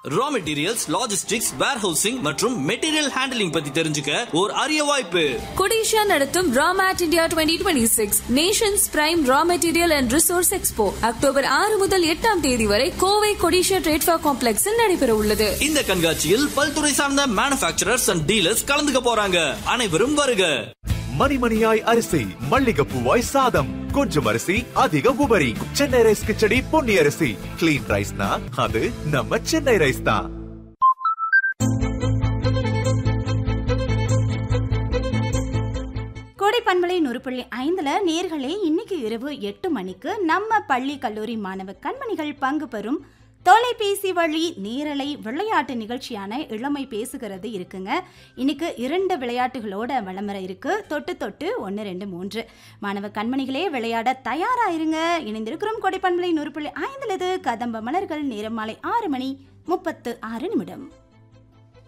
ரா materials logistics warehousing மற்றும் material handling பத்தி தெரிஞ்சுக்க ஒரு அரிய வாய்ப்பு கொடிஷா நடத்தும் Ramet India twenty twenty six nations prime raw material and resource expo October ஆறு முதல் எட்டாம் தேதி வரை கோவை கொடிஷா ட்ரேட்ஃபா காம்ப்ளெக்ஸில் நடைபெற உள்ளது இந்த கண்காட்சியில் பல்துறை சார்ந்த மேனுபேக்சரர்ஸ் அண்ட் டீலர்ஸ் கலந்துக்க போறாங்க அனைவரும் வருக மணிமணியாய் அரிசி மல்லிகைப்பூவாய் சாதம் கொஞ்சம் அரிசி அதிக உபரி சென்னை ரைஸ் கிச்சடி பொன்னி அரிசி கிளீன் ரைஸ்னா அது நம்ம சென்னை ரைஸ் தான் கோடை பண்பலை நூறுப்புள்ளி ஐந்துல நேர்களே இன்னைக்கு இரவு எட்டு மணிக்கு நம்ம பள்ளி கல்லூரி மாணவ கண்மணிகள் பங்கு பெறும் தொலைபேசி வழி நேரலை விளையாட்டு நிகழ்ச்சியான இளமை பேசுகிறது இருக்குங்க இன்னைக்கு இரண்டு விளையாட்டுகளோட விளம்பரம் இருக்கு தொட்டு தொட்டு ஒன்று ரெண்டு மூன்று மாணவ கண்மணிகளே விளையாட தயாராயிருங்க இணைந்திருக்கிறோம் கோடை பண்பலை நூறு புள்ளி ஐந்துல இது கதம்ப மலர்கள் நேரம் மாலை ஆறு மணி முப்பத்து ஆறு நிமிடம்